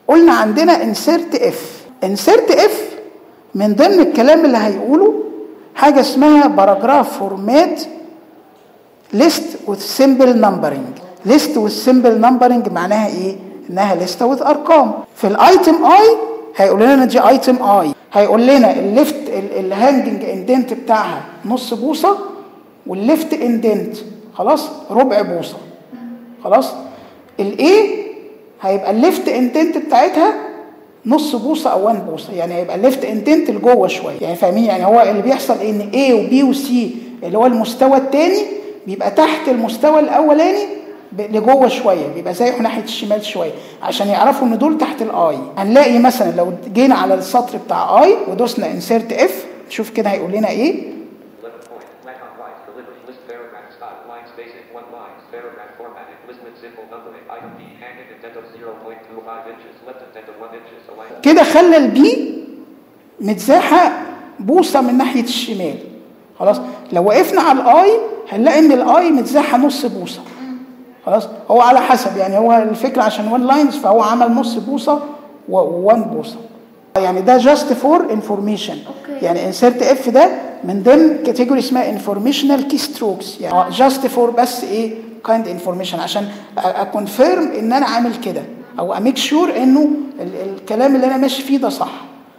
قلنا عندنا انسيرت اف انسيرت اف من ضمن الكلام اللي هيقوله حاجه اسمها باراجراف فورمات ليست وذ سيمبل نمبرنج ليست وذ سيمبل نمبرنج معناها ايه انها لسته وذ ارقام في الايتم اي هيقول لنا دي ايتم اي هيقول لنا الليفت الهانجنج اندنت بتاعها نص بوصه والليفت اندنت خلاص ربع بوصه خلاص الاي هيبقى الليفت اندنت بتاعتها نص بوصه او 1 بوصه يعني هيبقى الليفت اندنت لجوه شويه يعني فاهمين يعني هو اللي بيحصل ان A وبي وسي اللي هو المستوى الثاني بيبقى تحت المستوى الاولاني لجوه شويه بيبقى زي ناحيه الشمال شويه عشان يعرفوا ان دول تحت الاي هنلاقي مثلا لو جينا على السطر بتاع اي ودوسنا انسيرت اف شوف كده هيقول لنا ايه كده خلى البي متزاحه بوصه من ناحيه الشمال خلاص لو وقفنا على الاي هنلاقي ان الاي متزاحه نص بوصه خلاص هو على حسب يعني هو الفكره عشان وان لاينز فهو عمل نص بوصه و1 بوصه يعني ده جاست فور انفورميشن يعني انسرت اف ده من ضمن كاتيجوري اسمها انفورميشنال كي ستروكس يعني جاست فور بس ايه كايند انفورميشن عشان اكونفيرم ان انا عامل كده او اميك شور انه الكلام اللي انا ماشي فيه ده صح